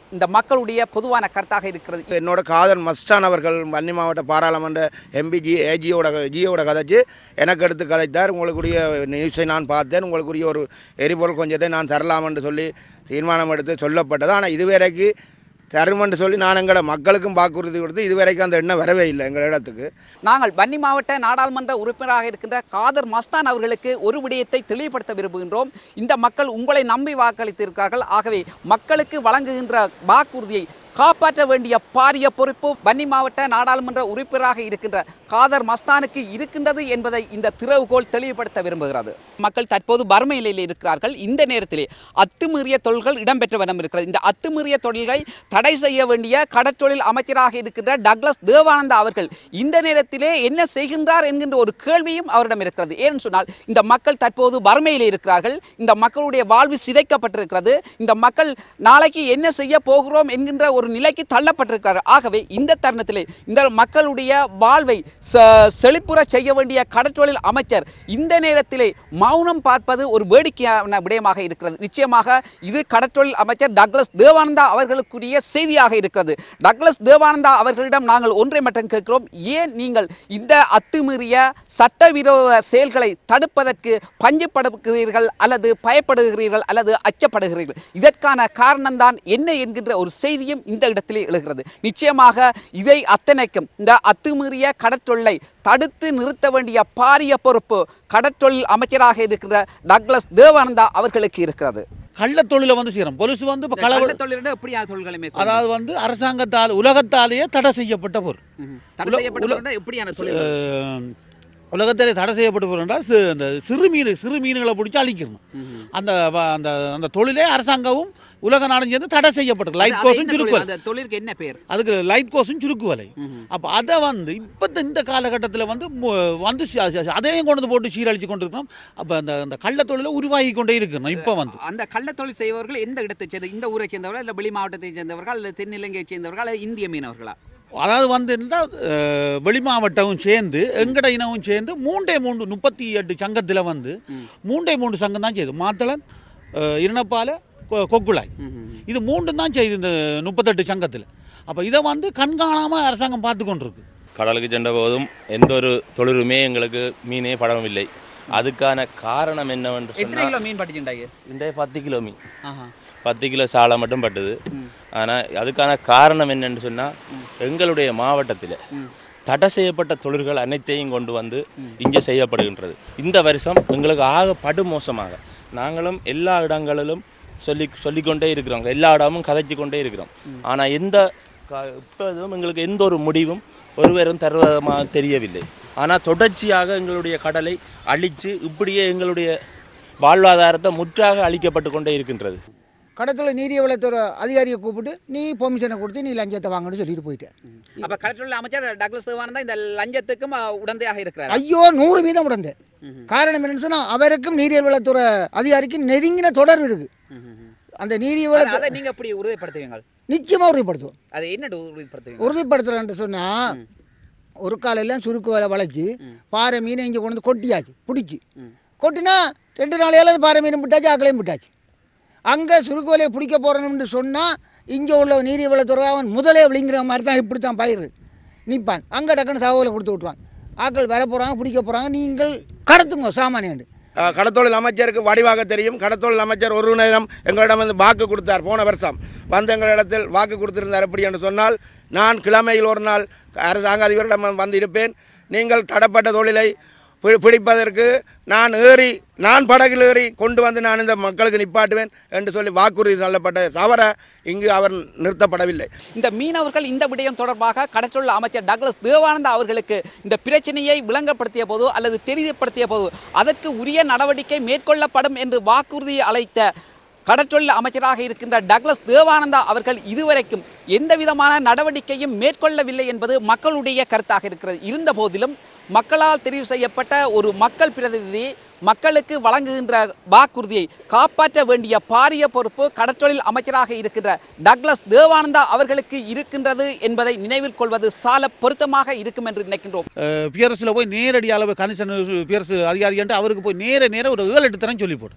இந்த மக்களுடைய பொதுவான கருத்தாக இருக்கிறது என்னோட காதல் மஸ்டான் அவர்கள் வன்னி மாவட்ட பாராளுமன்ற எம்பிஜி ஏஜியோட ஜியோட கதைச்சு எனக்கு எடுத்து கதைத்தார் உங்களுக்குரிய நியூஸை நான் பார்த்தேன் உங்களுக்குரிய ஒரு எரிபொருள் கொஞ்சத்தை நான் தரலாம் என்று சொல்லி தீர்மானம் எடுத்து சொல்லப்பட்டது ஆனால் இதுவரைக்கு தருமென்று சொல்லி நான் எங்களோட மக்களுக்கும் வாக்குறுதி கொடுத்து இதுவரைக்கும் அந்த எண்ணம் வரவே இல்லை எங்கள் இடத்துக்கு நாங்கள் வன்னி மாவட்ட நாடாளுமன்ற உறுப்பினராக இருக்கின்ற காதர் மஸ்தான் அவர்களுக்கு ஒரு விடயத்தை தெளிவுபடுத்த விரும்புகின்றோம் இந்த மக்கள் உங்களை நம்பி வாக்களித்திருக்கிறார்கள் ஆகவே மக்களுக்கு வழங்குகின்ற வாக்குறுதியை காப்பாற்ற வேண்டிய பாரிய பொறுப்பு வன்னி மாவட்ட நாடாளுமன்ற உறுப்பினராக இருக்கின்ற காதர் மஸ்தானுக்கு இருக்கின்றது என்பதை இந்த திறவுகோல் தெளிவுபடுத்த விரும்புகிறது மக்கள் தற்போது வறுமை நிலையில் இருக்கிறார்கள் இந்த நேரத்திலே அத்துமீறிய தொழில்கள் இடம்பெற்ற வண்ணம் இருக்கிறது இந்த அத்துமீறிய தொழில்களை தடை செய்ய வேண்டிய கடற்றொழில் அமைச்சராக இருக்கின்ற டக்ளஸ் தேவானந்தா அவர்கள் இந்த நேரத்திலே என்ன செய்கின்றார் என்கின்ற ஒரு கேள்வியும் அவரிடம் இருக்கிறது ஏன்னு சொன்னால் இந்த மக்கள் தற்போது வறுமையில் இருக்கிறார்கள் இந்த மக்களுடைய வாழ்வு சிதைக்கப்பட்டிருக்கிறது இந்த மக்கள் நாளைக்கு என்ன செய்ய போகிறோம் என்கின்ற ஒரு நிலைக்கு தள்ளப்பட்டிருக்கிறார்கள் ஆகவே இந்த தருணத்திலே இந்த மக்களுடைய வாழ்வை ச- செழிப்புற செய்ய வேண்டிய கடற்றொழில் அமைச்சர் இந்த நேரத்திலே மௌனம் பார்ப்பது ஒரு வேடிக்கையான விடயமாக இருக்கிறது நிச்சயமாக இது கடற்றொழில் அமைச்சர் டக்ளஸ் தேவானந்தா அவர்களுக்குரிய செய்தியாக இருக்கிறது டக்ளஸ் தேவானந்தா அவர்களிடம் நாங்கள் ஒன்றை மட்டும் கேட்கிறோம் ஏன் நீங்கள் இந்த அத்துமீறிய சட்டவிரோத செயல்களை தடுப்பதற்கு பஞ்சப்படுகிறீர்கள் அல்லது பயப்படுகிறீர்கள் அல்லது அச்சப்படுகிறீர்கள் இதற்கான காரணம்தான் என்ன என்கின்ற ஒரு செய்தியும் இந்த இடத்திலே எழுகிறது நிச்சயமாக இதை அத்தனைக்கும் இந்த அத்துமீறிய கடற்றொல்லை தடுத்து நிறுத்த வேண்டிய பாரிய பொறுப்பு கடற்றொழில் அமைச்சராக இருக்கிற டக்ளஸ் தேவானந்தா அவர்களுக்கு இருக்கிறது கள்ளத்தொழிலை வந்து செய்கிறோம் பொலிசு வந்து இப்போ களவு தொழிலிட எப்படியா தொழில்களை அதாவது வந்து அரசாங்கத்தால் உலகத்தாலேயே தடை செய்யப்பட்ட பொருள் தடை உல- செய்யப்பட்ட உல- தொழில்னா எப்படியான தொழில் அஹ், உலகத்திலே தடை செய்யப்பட்ட பொருள் என்றால் சி- இந்த சிறு மீன் சிறு மீன்களை பிடிச்சி அழிக்கணும் அந்த வ- அந்த அந்த தொழிலே அரசாங்கமும் உலக நாடும் சேர்ந்து தடை செய்யப்பட்டிருக்கு லைட் கோஸும் சுருக்கு வலை அந்த தொழிலுக்கு என்ன பேர் அதுக்கு லைட் கோஸும் சுருக்கு வலை அப்போ அதை வந்து இப்போ இந்த காலகட்டத்தில் வந்து மு- வந்து சி- சி- அதையும் கொண்டு வந்து போட்டு சீரழிச்சு கொண்டு இருக்கணும் அப்போ அந்த அந்த கள்ளத்தொழிலை உருவாகி கொண்டே இருக்கணும் இப்போ வந்து அந்த கள்ளத்தொழில் செய்பவர்கள் எந்த இடத்தை சேர்ந்த இந்த ஊரை சேர்ந்தவர்கள் இல்லை வெளி மாவட்டத்தை சேர்ந்தவர்கள் அல்லது தென்னிலங்கையை சேர்ந்தவர்கள் அல்லது இந்திய மீனவர்களா அதாவது வந்து இருந்தால் வெளி மாவட்டமும் சேர்ந்து எங்கட இனமும் சேர்ந்து மூண்டே மூன்று முப்பத்தி எட்டு சங்கத்தில் வந்து மூண்டே மூன்று சங்கம் தான் செய்யுது மாத்தளன் அஹ், இருணப்பால கொ- கொக்குழாய் இது மூண்டும் தான் செய்யுது இந்த முப்பத்தெட்டு சங்கத்தில் அப்போ இதை வந்து கண்காணாமல் அரசாங்கம் பார்த்து கொண்டிருக்கு கடலுக்கு சென்ற போதும் எந்த ஒரு தொழிலுமே எங்களுக்கு மீனே படவில்லை அதுக்கான காரணம் என்னவென்று எத்தனை சொன்னால் கிலோ மீன் படிச்சுட்டாங்க இன்றைய பத்து கிலோ மீன் பத்து கிலோ சாலை மட்டும் பட்டுது ஆனால் அதுக்கான காரணம் என்னன்னு சொன்னால் எங்களுடைய மாவட்டத்தில் தடை செய்யப்பட்ட தொழில்கள் அனைத்தையும் கொண்டு வந்து இங்கே செய்யப்படுகின்றது இந்த வருஷம் எங்களுக்கு ஆக படுமோசமாக நாங்களும் எல்லா இடங்களிலும் சொல்லி சொல்லிக்கொண்டே இருக்கிறோம் எல்லா இடமும் கதைச்சு கொண்டே இருக்கிறோம் ஆனால் எந்த க- இப்போதும் எங்களுக்கு எந்த ஒரு முடிவும் ஒருவரும் தருவதாக தெரியவில்லை ஆனால் தொடர்ச்சியாக எங்களுடைய கடலை அழித்து இப்படியே எங்களுடைய வாழ்வாதாரத்தை முற்றாக அழிக்கப்பட்டு கொண்டே இருக்கின்றது கடத்தில் நீதிய வளத்துறை அதிகாரியை கூப்பிட்டு நீ பெர்மிஷனை கொடுத்து நீ லஞ்சத்தை வாங்கன்னு சொல்லிட்டு போயிட்டேன் அப்ப கடற்றொழில் அமைச்சர் டக்ளஸ் தேவானந்தா இந்த லஞ்சத்துக்கும் அஹ், உடந்தையாக இருக்கிறார் ஐயோ நூறு வீதம் உடந்தேன் காரணம் என்னன்னு சொன்னால் அவருக்கும் நீரியல் வளத்துறை அதிகாரிக்கும் நெருங்கின தொடர்பு இருக்கு அந்த நீரியல் அதை- வள அதை நீங்க எப்படி உறுதிப்படுத்துவீங்க நிச்சயமாக உறுதிப்படுத்துவோம் அதை என்ன உறுதிப்படுத்துவீங்க உறுதிப்படுத்துறேன்ட்டு சொன்னால் ஒரு காலையெல்லாம் சுருக்கு வலை வளைச்சி பாறை மீனை இங்கே கொண்டு வந்து கொட்டியாச்சு பிடிச்சி கொட்டினா ரெண்டு நாளையால அந்த பாறை மீன் விட்டாச்சு ஆக்களையும் விட்டாச்சு அங்கே சுருக்கு வலையை பிடிக்க போகிறோம்னு சொன்னால் இங்கே உள்ள நீரிய வளத்துறை அவன் முதலே விழுங்கிற மாதிரி தான் இப்படி தான் பயிர் நிற்பான் அங்கே டக்குன்னு தகவலை கொடுத்து விட்ருவான் ஆட்கள் வர போகிறாங்க பிடிக்க போகிறாங்க நீங்கள் கடத்துங்க சாமானியாண்டு அஹ், கடத்தொழில் அமைச்சருக்கு வடிவாக தெரியும் கடத்தொழில் அமைச்சர் ஒரு நேரம் எங்களிடம் வந்து வாக்கு கொடுத்தார் போன வருஷம் வந்து எங்களிடத்தில் வாக்கு கொடுத்திருந்தார் எப்படி என்று சொன்னால் நான் கிழமையில் ஒரு நாள் அரசாங்க அதிபரிடம் வந்து இருப்பேன் நீங்கள் தடப்பட்ட தொழிலை பி- பிடிப்பதற்கு நான் ஏறி நான் படகில் ஏறி கொண்டு வந்து நான் இந்த மக்களுக்கு நிப்பாட்டுவேன் என்று சொல்லி வாக்குறுதி தள்ளப்பட்ட தவிர இங்கு அவர் நிறுத்தப்படவில்லை இந்த மீனவர்கள் இந்த விடயம் தொடர்பாக கடற்றொழில் அமைச்சர் டக்ளஸ் தேவானந்தா அவர்களுக்கு இந்த பிரச்சனையை விளங்கப்படுத்திய போதோ அல்லது தெரியப்படுத்திய போதோ அதற்கு உரிய நடவடிக்கை மேற்கொள்ளப்படும் என்று வாக்குறுதி அளித்த கடற்றொழில் அமைச்சராக இருக்கின்ற டக்ளஸ் தேவானந்தா அவர்கள் இதுவரைக்கும் எந்த விதமான நடவடிக்கையும் மேற்கொள்ளவில்லை என்பது மக்களுடைய கருத்தாக இருக்கிறது இருந்த போதிலும் மக்களால் தெரிவு செய்யப்பட்ட ஒரு மக்கள் பிரதிநிதி மக்களுக்கு வழங்குகின்ற வாக்குறுதியை காப்பாற்ற வேண்டிய பாரிய பொறுப்பு கடற்றொழில் அமைச்சராக இருக்கின்ற டக்ளஸ் தேவானந்தா அவர்களுக்கு இருக்கின்றது என்பதை நினைவில் கொள்வது சால பொருத்தமாக இருக்கும் என்று நினைக்கின்றோம் பியரஸில் போய் நேரடி அளவு கணிசன் பியரசு அதிகாரி என்று அவருக்கு போய் நேர நேர ஒரு ஏழு எட்டு தரம் சொல்லி போடு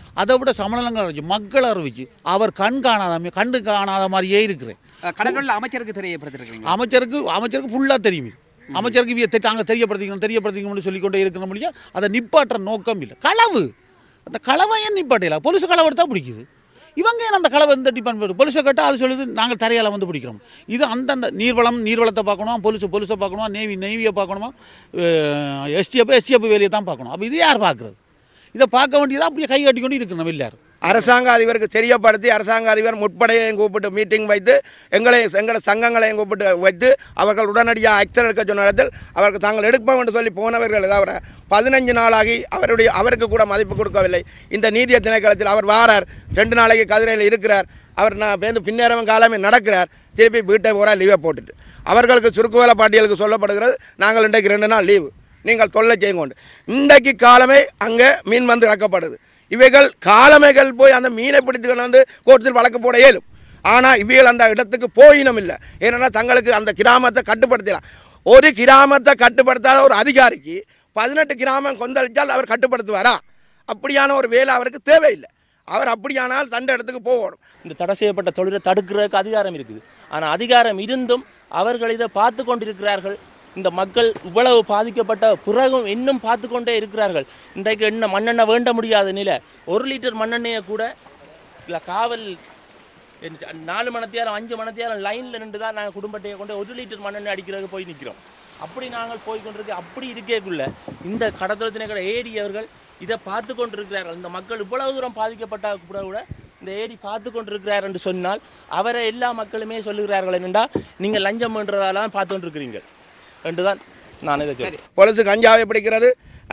அதை விட சமநலங்கள் அறிவிச்சு மக்களை அறிவிச்சு அவர் கண் காணாத கண்டு காணாத மாதிரியே இருக்கிறேன் அஹ், கடற்கொள்ள அமைச்சருக்கு தெரியப்படுத்திருக்கீங்க அமைச்சருக்கு அமைச்சருக்கு ஃபுல்லாக தெரியும் இது. அமைச்சருக்கு இவிய தெ- தாங்க தெரியப்படுத்திக்கணும் தெரியப்படுத்திக்கணும்னு சொல்லிக்கொண்டே இருக்கிற முடியும் அதை நிப்பாட்டுற நோக்கம் இல்லை களவு அந்த களவை ஏன் நிப்பாட்டல பொலிசு களவு எடுத்தால் பிடிக்குது இவங்க ஏன் அந்த களவை இந்த டிபார்ட்மெண்ட் பொலிசை கேட்டால் அது சொல்லுது நாங்கள் தரையால் வந்து பிடிக்கிறோம் இது அந்தந்த நீர்வளம் நீர்வளத்தை பார்க்கணும் பொலிசு பொலிசை பார்க்கணுமா நேவி நேவியை பார்க்கணுமா எஸ்டிஎஃப் எஸ்டிஎஃப் வேலையை தான் பார்க்கணும் அப்போ இது யார் பார்க்குறது இதை பார்க்க வேண்டியதாக அப்படியே கை கட்டிக்கொண்டு இருக்கணும் நம்ம எல்லாரும் அரசாங்க அதிபருக்கு தெரியப்படுத்தி அரசாங்க அதிபர் முற்படையையும் கூப்பிட்டு மீட்டிங் வைத்து எங்களை எங்களை சங்கங்களையும் கூப்பிட்டு வைத்து அவர்கள் உடனடியாக ஆக்ஷன் எடுக்க சொன்ன இடத்தில் அவருக்கு தாங்கள் எடுப்போம் என்று சொல்லி போனவர்கள் தவிர பதினஞ்சு நாளாகி அவருடைய அவருக்கு கூட மதிப்பு கொடுக்கவில்லை இந்த நீதிய திணைக்களத்தில் அவர் வாரார் ரெண்டு நாளைக்கு கதிரையில் இருக்கிறார் அவர் நான் பேருந்து பின்னேறவன் காலமே நடக்கிறார் திருப்பி வீட்டை பூரா லீவை போட்டுட்டு அவர்களுக்கு சுருக்கு வேலை பாட்டியலுக்கு சொல்லப்படுகிறது நாங்கள் இன்றைக்கு ரெண்டு நாள் லீவு நீங்கள் தொல்லை செய்யுங்கொண்டு இன்றைக்கு காலமே அங்கே மீன் வந்து இறக்கப்படுது இவைகள் காலமைகள் போய் அந்த மீனை பிடித்துக்கொண்டு வந்து கோர்ட்டில் வழக்கு போட இயலும் ஆனால் இவைகள் அந்த இடத்துக்கு போயினும் இல்லை ஏன்னா தங்களுக்கு அந்த கிராமத்தை கட்டுப்படுத்தலாம் ஒரு கிராமத்தை கட்டுப்படுத்தாத ஒரு அதிகாரிக்கு பதினெட்டு கிராமம் கொந்தளித்தால் அவர் கட்டுப்படுத்துவாரா அப்படியான ஒரு வேலை அவருக்கு தேவையில்லை அவர் அப்படியானால் தண்ட இடத்துக்கு போகணும் இந்த தடை செய்யப்பட்ட தொழிலை தடுக்கிறதுக்கு அதிகாரம் இருக்குது ஆனால் அதிகாரம் இருந்தும் அவர்கள் இதை பார்த்து கொண்டிருக்கிறார்கள் இந்த மக்கள் இவ்வளவு பாதிக்கப்பட்ட பிறகும் இன்னும் பார்த்து கொண்டே இருக்கிறார்கள் இன்றைக்கு என்ன மண்ணெண்ணெய் வேண்ட முடியாத நிலை ஒரு லிட்டர் மண்ணெண்ணெயை கூட இல்லை காவல் என்ன- நாலு மணத்தியாரம் அஞ்சு மணத்தியாரம் லைனில் நின்று தான் நாங்கள் குடும்பத்தையை கொண்டு ஒரு லிட்டர் மண்ணெண்ணெய் அடிக்கிறதுக்கு போய் நிற்கிறோம் அப்படி நாங்கள் போய் கொண்டிருக்க அப்படி இருக்கேக்குள்ள இந்த கடத்தலத்தினை கடை ஏடி அவர்கள் இதை பார்த்து கொண்டிருக்கிறார்கள் இந்த மக்கள் இவ்வளவு தூரம் பாதிக்கப்பட்ட கூட கூட இந்த ஏடி பார்த்து கொண்டிருக்கிறார் என்று சொன்னால் அவரை எல்லா மக்களுமே சொல்லுகிறார்கள் என்னென்னா நீங்கள் லஞ்சம் பண்ணுறதாலாம் பார்த்து கொண்டிருக்கிறீங்க என்று தான் நான் இதை சொல்றேன் பொலிசு கஞ்சாவை பிடிக்கிறது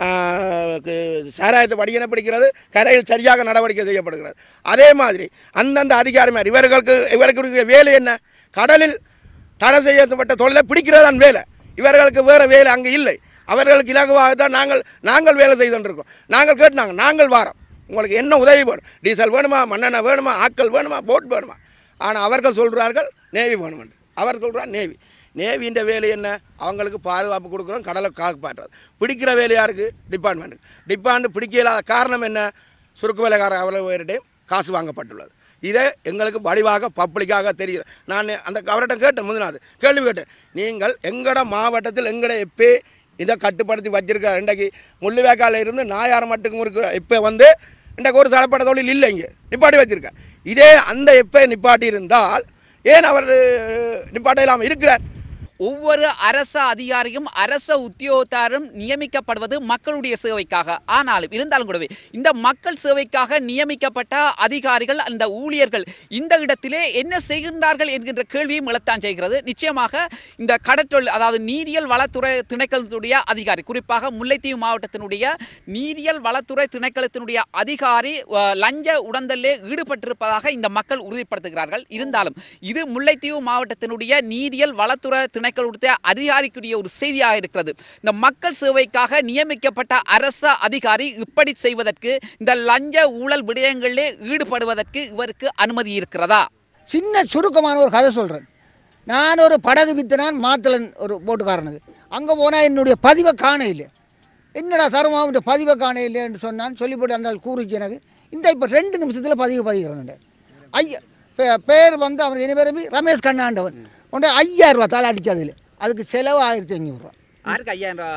ஆஹ், கு- சாராயத்தை படிக்கனை பிடிக்கிறது கரையில் சரியாக நடவடிக்கை செய்யப்படுகிறது அதே மாதிரி அந்தந்த அதிகாரிமார் இவர்களுக்கு இவருக்கு இருக்கிற வேலை என்ன கடலில் தடை செய்யப்பட்ட தொழிலை பிடிக்கிறது தான் வேலை இவர்களுக்கு வேறு வேலை அங்கே இல்லை அவர்களுக்கு இலகுவாக தான் நாங்கள் நாங்கள் வேலை செய்து கொண்டிருக்கோம் நாங்கள் கேட்டாங்க நாங்கள் வாரோம் உங்களுக்கு என்ன உதவி வேணும் டீசல் வேணுமா மண்ணெண்ணெய் வேணுமா ஆட்கள் வேணுமா போட் வேணுமா ஆனால் அவர்கள் சொல்கிறார்கள் நேவி வேணுமென்று அவர் சொல்கிறார் நேவி நேவின்ற வேலை என்ன அவங்களுக்கு பாதுகாப்பு கொடுக்குறோம் கடலை காப்பாற்றுறது பிடிக்கிற வேலை யாருக்கு டிபார்ட்மெண்ட்டுக்கு டிபார்ட்மெண்ட் பிடிக்க இல்லாத காரணம் என்ன சுருக்கு வேலைக்கார அவர்களிடையும் காசு வாங்கப்பட்டுள்ளது இதை எங்களுக்கு வடிவாக பப்ளிக்காக தெரியுது நான் அந்த அவர்கிட்ட கேட்டேன் முதலாவது கேள்வி கேட்டேன் நீங்கள் எங்கட மாவட்டத்தில் எங்கட எப்பே இதை கட்டுப்படுத்தி வச்சிருக்க இன்றைக்கு முள்ளுவேக்கால இருந்து நாயார் மட்டுக்கும் இருக்கிற இப்போ வந்து இன்றைக்கு ஒரு தடப்பட்ட தொழில் இல்லை இங்கே நிப்பாட்டி வச்சிருக்கார் இதே அந்த எப்போ நிப்பாட்டி இருந்தால் ஏன் அவர் நிப்பாட்ட இல்லாமல் இருக்கிறார் ஒவ்வொரு அரச அதிகாரியும் அரச உத்தியோகத்தாரும் நியமிக்கப்படுவது மக்களுடைய சேவைக்காக ஆனாலும் இருந்தாலும் கூடவே இந்த மக்கள் சேவைக்காக நியமிக்கப்பட்ட அதிகாரிகள் அந்த ஊழியர்கள் இந்த இடத்திலே என்ன செய்கின்றார்கள் என்கின்ற கேள்வியும் எழத்தான் செய்கிறது நிச்சயமாக இந்த கடற்றொழில் அதாவது நீரியல் வளத்துறை திணைக்களத்துடைய அதிகாரி குறிப்பாக முல்லைத்தீவு மாவட்டத்தினுடைய நீரியல் வளத்துறை திணைக்களத்தினுடைய அதிகாரி அஹ், லஞ்ச உடந்தலே ஈடுபட்டிருப்பதாக இந்த மக்கள் உறுதிப்படுத்துகிறார்கள் இருந்தாலும் இது முல்லைத்தீவு மாவட்டத்தினுடைய நீரியல் வளத்துறை திணைக்களத்துடைய அதிகாரிக்குரிய ஒரு செய்தியாக இருக்கிறது இந்த மக்கள் சேவைக்காக நியமிக்கப்பட்ட அரச அதிகாரி இப்படி செய்வதற்கு இந்த லஞ்ச ஊழல் விடயங்களிலே ஈடுபடுவதற்கு இவருக்கு அனுமதி இருக்கிறதா சின்ன சுருக்கமான ஒரு கதை சொல்கிறேன் நான் ஒரு படகு வித்தனான் மாத்தலன் ஒரு போட்டுக்காரனுக்கு அங்கே போனால் என்னுடைய பதிவை காண இல்லை என்னடா தருமாவுடைய பதிவை காண இல்லைன்னு சொன்னான் சொல்லிப்போட்டு அந்த ஆள் கூறிச்சு எனக்கு இந்த இப்போ ரெண்டு நிமிஷத்தில் பதிவு பதிகிறேன் ஐயா பே- பேர் வந்து அவன் என்ன பேர் ரமேஷ் கண்ணாண்டவன் உடனே ஐயாயிரம் ரூபா தாள அடிக்காதில்ல அதுக்கு செலவு ஆயிரத்தி ஐநூறுரூவா யாருக்கு ஐயாயிரம்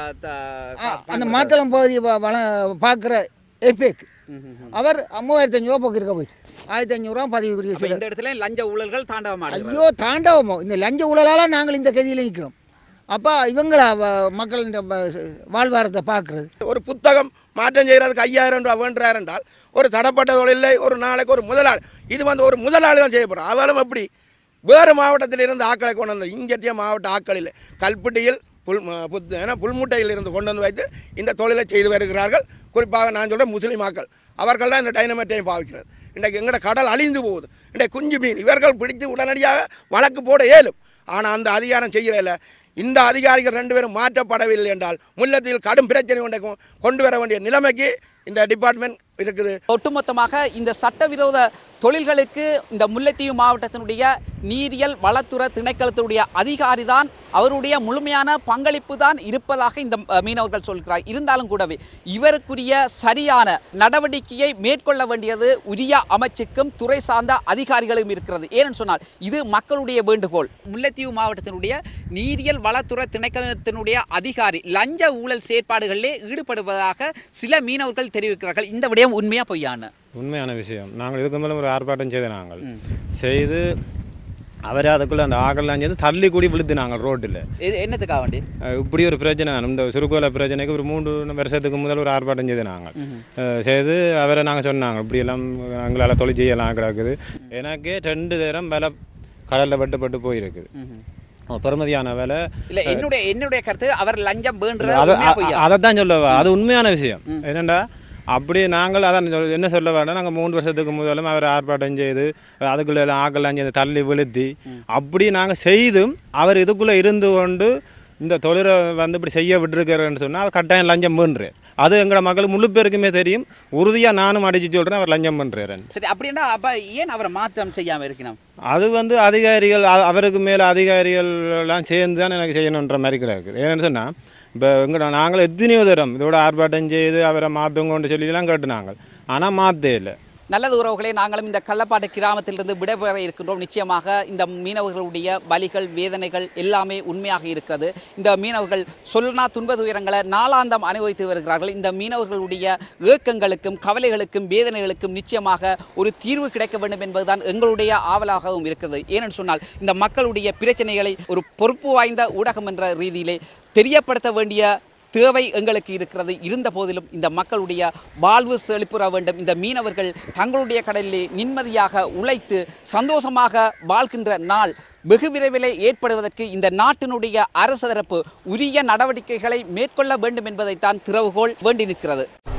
அந்த மாத்தளம் பகுதி வ- வள பார்க்குற எஃபேக் அவர் மூவாயிரத்தி அஞ்சூறுவா போக்கிருக்க போயிட்டு ஆயிரத்தி ஐநூறுரூவா பதிவுக்குரிய அப்ப செலவு இந்த இடத்துல லஞ்ச ஊழல்கள் தாண்டவமாடுகிறது ஐயோ தாண்டவமோ இந்த லஞ்ச ஊழலால் நாங்கள் இந்த கதியில் நிற்கிறோம் அப்போ இவங்களா வ- மக்கள் இந்த வ- வாழ்வாரத்தை பார்க்குறது ஒரு புத்தகம் மாற்றம் செய்கிறதுக்கு ஐயாயிரம் ரூபா வேண்டுறார் என்றால் ஒரு தடப்பட்ட தொழிலை ஒரு நாளைக்கு ஒரு முதலாளி இது வந்து ஒரு முதலாளி தான் செய்ய போகிறோம் அவளும் எப்படி வேறு மாவட்டத்தில் இருந்து ஆக்களை கொண்டு வந்து இங்கத்திய மாவட்ட ஆக்கள் இல்லை கல்பட்டியில் புல் ம- புத் ஏன்னா புல்முட்டையில் இருந்து கொண்டு வந்து வைத்து இந்த தொழிலை செய்து வருகிறார்கள் குறிப்பாக நான் சொல்கிறேன் முஸ்லீம் ஆக்கள் அவர்கள் தான் இந்த டைனமேட்டையும் பாவிக்கிறது இன்றைக்கு எங்கட கடல் அழிந்து போகுது இன்றைக்கு குஞ்சு மீன் இவர்கள் பிடித்து உடனடியாக வழக்கு போட இயலும் ஆனால் அந்த அதிகாரம் செய்கிறதில்ல இந்த அதிகாரிகள் ரெண்டு பேரும் மாற்றப்படவில்லை என்றால் முல்லத்தில் கடும் பிரச்சனை கொண்டு கொண்டு வர வேண்டிய நிலைமைக்கு இந்த டிபார்ட்மெண்ட் இருக்குது ஒட்டுமொத்தமாக இந்த சட்டவிரோத தொழில்களுக்கு இந்த முல்லைத்தீவு மாவட்டத்தினுடைய நீரியல் வளத்துறை திணைக்களத்தினுடைய அதிகாரி தான் அவருடைய முழுமையான பங்களிப்பு தான் இருப்பதாக இந்த அஹ், மீனவர்கள் சொல்கிறார் இருந்தாலும் கூடவே இவருக்குரிய சரியான நடவடிக்கையை மேற்கொள்ள வேண்டியது உரிய அமைச்சுக்கும் துறை சார்ந்த அதிகாரிகளும் இருக்கிறது ஏன்னு சொன்னால் இது மக்களுடைய வேண்டுகோள் முல்லைத்தீவு மாவட்டத்தினுடைய நீரியல் வளத்துறை திணைக்களத்தினுடைய அதிகாரி லஞ்ச ஊழல் செயற்பாடுகளிலே ஈடுபடுவதாக சில மீனவர்கள் தெரிவிக்கிறார்கள் இந்த விடயம் உண்மையா பொய்யான உண்மையான விஷயம் நாங்கள் இதுக்கு மேலே ஒரு ஆர்ப்பாட்டம் செய்த நாங்கள் செய்து அவரே அதுக்குள்ளே அந்த ஆகலாம் சேர்ந்து தள்ளி கூடி விழுத்து நாங்கள் ரோட்டில் இது என்னத்துக்காக வேண்டி இப்படி ஒரு பிரச்சனை இந்த சுருக்கோல பிரச்சனைக்கு ஒரு மூன்று வருஷத்துக்கு முதல் ஒரு ஆர்ப்பாட்டம் செய்து நாங்கள் அஹ் செய்து அவரை நாங்கள் சொன்னாங்க இப்படி எல்லாம் எங்களால் தொழில் செய்யலாம் கிடக்குது எனக்கே ரெண்டு நேரம் விலை கடலில் வெட்டுப்பட்டு போயிருக்குது பெருமதியான விலை இல்ல என்னுடைய என்னுடைய கருத்து அவர் லஞ்சம் வேண்டுற அதை உண்மையா பொய்யா? அதைத்தான் சொல்லவா அது உண்மையான விஷயம் என்னண்டா அப்படி நாங்கள் அதான் சொல்ல- என்ன சொல்ல வேண்டாம் நாங்கள் மூன்று வருஷத்துக்கு முதலும் அவர் ஆர்ப்பாட்டம் செய்து அதுக்குள்ளே எல்லாம் ஆக்கெல்லாம் செய்து தள்ளி விழுத்தி அப்படி நாங்கள் செய்தும் அவர் இதுக்குள்ளே இருந்து கொண்டு இந்த தொழிலை வந்து இப்படி செய்ய விட்டுருக்காருன்னு சொன்னால் அவர் கட்டாயம் லஞ்சம் பண்ணுறார் அது எங்களோட மக்களுக்கு முழு பேருக்குமே தெரியும் உறுதியாக நானும் அடிச்சு சொல்கிறேன் அவர் லஞ்சம் பண்ணுறாரு சரி அப்படின்னா அப்ப ஏன் அவரை மாற்றம் செய்யாம இருக்கணும் அது வந்து அதிகாரிகள் அ- அவருக்கு மேலே அதிகாரிகள் எல்லாம் சேர்ந்து தான் எனக்கு செய்யணுன்ற மாதிரி கிடக்குது ஏன்னு சொன்னால் இப்போ எங்கட நாங்கள் எத்தனையோ தரம் இதோட ஆர்ப்பாட்டம் செய்து அவரை மாற்றுங்க கொண்டு சொல்லிலாம் கேட்டு நாங்கள் ஆனால் மாற்றே இல்லை நல்லது உறவுகளே நாங்களும் இந்த கள்ளப்பாட்டு கிராமத்திலிருந்து விடைபெற இருக்கின்றோம் நிச்சயமாக இந்த மீனவர்களுடைய பலிகள் வேதனைகள் எல்லாமே உண்மையாக இருக்கிறது இந்த மீனவர்கள் சொல்லனா துன்ப துயரங்களை நாளாந்தம் அனுபவித்து வருகிறார்கள் இந்த மீனவர்களுடைய ஏக்கங்களுக்கும் கவலைகளுக்கும் வேதனைகளுக்கும் நிச்சயமாக ஒரு தீர்வு கிடைக்க வேண்டும் என்பதுதான் எங்களுடைய ஆவலாகவும் இருக்கிறது ஏனென்று சொன்னால் இந்த மக்களுடைய பிரச்சனைகளை ஒரு பொறுப்பு வாய்ந்த ஊடகம் என்ற ரீதியிலே தெரியப்படுத்த வேண்டிய தேவை எங்களுக்கு இருக்கிறது இருந்த போதிலும் இந்த மக்களுடைய வாழ்வு செழிப்புற வேண்டும் இந்த மீனவர்கள் தங்களுடைய கடலிலே நிம்மதியாக உழைத்து சந்தோஷமாக வாழ்கின்ற நாள் வெகு விரைவிலே ஏற்படுவதற்கு இந்த நாட்டினுடைய அரசு தரப்பு உரிய நடவடிக்கைகளை மேற்கொள்ள வேண்டும் என்பதைத்தான் திறவுகோல் வேண்டி நிற்கிறது